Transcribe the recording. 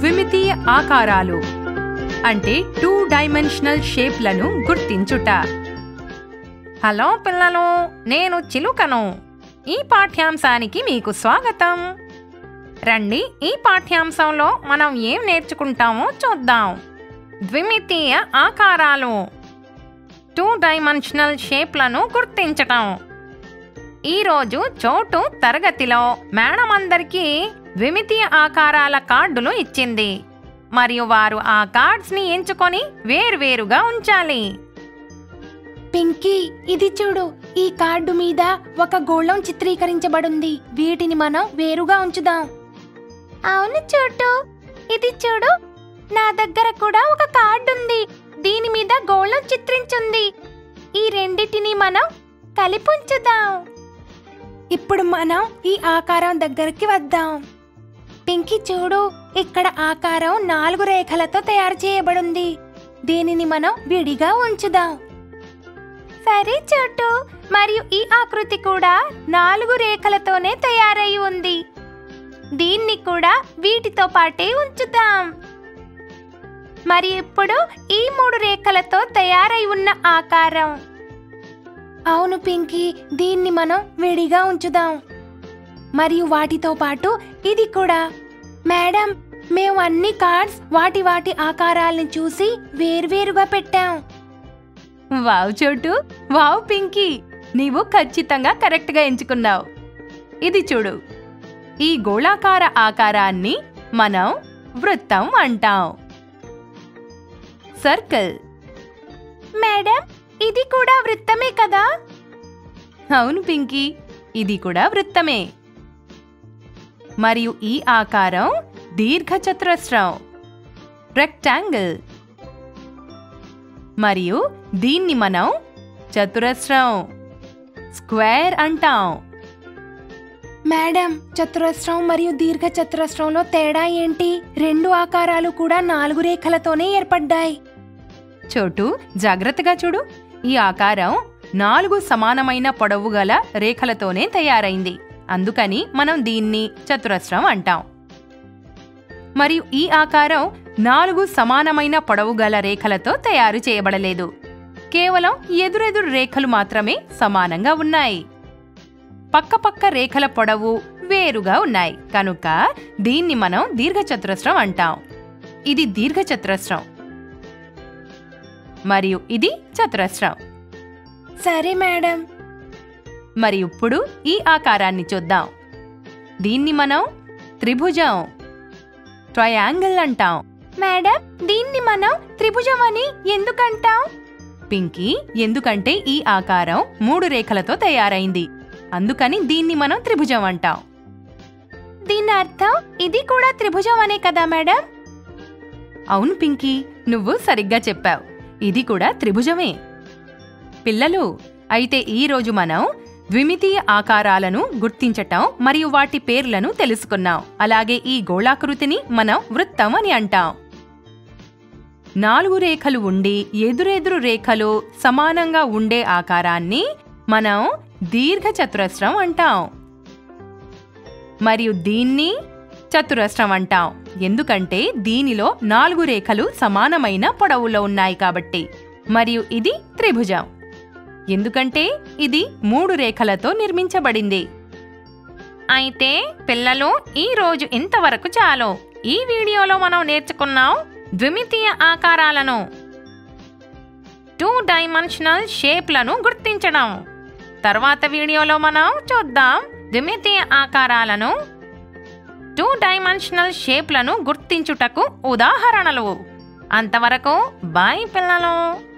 ద్విమితీయ ఆకారాలు అంటే two dimensional షేప్లను గుర్తించుట హలో పిల్లలు నేను చిలుకను ఈ పాఠ్యాంశానికి మీకు స్వాగతం రండి ఈ పాఠ్యాంశంలో మనం ఏం నేర్చుకుంటామో చూద్దాం ద్విమితీయ ఆకారాలు టూ డైమెన్షనల్ షేప్లను గుర్తించటం ఈరోజు చోటు తరగతిలో మేడం అందరికీ ద్విమితీయ ఆకారాల కార్డులు ఇచ్చింది మరియు వారు ఆ కార్డ్స్ని ఎంచుకొని వేర్వేరుగా ఉంచాలి పింకీ ఇది చూడు ఈ కార్డు మీద ఒక గోళం చిత్రీకరించబడింది వీటిని మనం వేరుగా ఉంచుదాం అవును చోటు ఇది చూడు నా దగ్గర కూడా ఒక కార్డు ఉంది దీని మీద గోళం చిత్రించుంది ఈ రెండిటిని మనం కలిపి ఉంచుదాం ఇప్పుడు మనం ఈ ఆకారం దగ్గరికి వద్దాం పింకీ చూడు ఇక్కడ ఆకారం నాలుగు రేఖలతో తయారు చేయబడింది దీనిని మనం విడిగా ఉంచుదాం సరే చోటు మరియు ఈ ఆకృతి కూడా నాలుగు రేఖలతోనే తయారై ఉంది దీన్ని కూడా వీటితో పాటే ఉంచుదాం మరి ఇప్పుడు ఈ మూడు రేఖలతో తయారై ఉన్న ఆకారం అవును పింకీ దీన్ని మనం విడిగా ఉంచుదాం మరియు వాటితో పాటు ఇది కూడా మేడం మేము అన్ని కార్డ్స్ వాటి వాటి ఆకారాలను చూసి వేర్వేరుగా పెట్టాం వావ్ చోటు వావ్ పింకీ నీవు ఖచ్చితంగా కరెక్ట్గా ఎంచుకున్నావు ఇది చూడు ఈ గోళాకార ఆకారాన్ని మనం వృత్తం అంటాం సర్కిల్ మేడం ఇది కూడా వృత్తమే కదా అవును పింకీ ఇది కూడా వృత్తమే మరియు ఈ ఆకారం దీర్ఘచతురస్రం రెక్టాంగిల్ మరియు దీన్ని మనం చతురస్రం స్క్వేర్ అంటాం మేడం చతురస్రం మరియు దీర్ఘ చతురస్రంలో తేడా ఏంటి రెండు ఆకారాలు కూడా నాలుగు రేఖలతోనే ఏర్పడ్డాయి చోటు జాగ్రత్తగా చూడు ఈ ఆకారం నాలుగు సమానమైన పొడవు గల రేఖలతోనే తయారైంది అందుకని మనం దీన్ని చతురస్రం అంటాం మరియు ఈ ఆకారం నాలుగు సమానమైన పొడవు గల రేఖలతో తయారు చేయబడలేదు కేవలం ఎదురెదురు రేఖలు మాత్రమే సమానంగా ఉన్నాయి పక్కపక్క రేఖల పొడవు వేరుగా ఉన్నాయి కనుక దీన్ని మనం దీర్ఘచతురస్రం అంటాం ఇది దీర్ఘచతురస్రం మరియు ఇది చతురస్రం సరే మేడం మరి ఇప్పుడు ఈ ఆకారాన్ని చూద్దాం దీన్ని మనం త్రిభుజం ట్రయాంగిల్ అంటాం మేడం దీన్ని మనం త్రిభుజం అని ఎందుకంటాం పింకీ ఎందుకంటే ఈ ఆకారం మూడు రేఖలతో తయారైంది అందుకని దీన్ని మనం త్రిభుజం అంటాం దీని అర్థం ఇది కూడా త్రిభుజం అనే కదా మేడం అవును పింకీ నువ్వు సరిగ్గా చెప్పావు ఇది కూడా త్రిభుజమే పిల్లలు అయితే ఈ రోజు మనం ద్విమితీయ ఆకారాలను గుర్తించటం మరియు వాటి పేర్లను తెలుసుకున్నాం అలాగే ఈ గోళాకృతిని మనం వృత్తం అని అంటాం నాలుగు రేఖలు ఉండి ఎదురెదురు రేఖలు సమానంగా ఉండే ఆకారాన్ని మనం దీర్ఘచతురస్రం అంటాం మరియు దీన్ని చతురస్రం అంటాం ఎందుకంటే దీనిలో నాలుగు రేఖలు సమానమైన పొడవులో ఉన్నాయి కాబట్టి మరియు ఇది త్రిభుజం ఎందుకంటే ఇది మూడు రేఖలతో నిర్మించబడింది అయితే పిల్లలు ఈ రోజు ఇంతవరకు చాలు ఈ వీడియోలో మనం నేర్చుకున్నాం ద్విమితీయ ఆకారాలను టూ డైమెన్షనల్ షేప్లను గుర్తించడం తర్వాత వీడియోలో మనం చూద్దాం ద్విమితీయ ఆకారాలను టూ డైమెన్షనల్ షేప్లను గుర్తించుటకు ఉదాహరణలు అంతవరకు బాయ్ పిల్లలు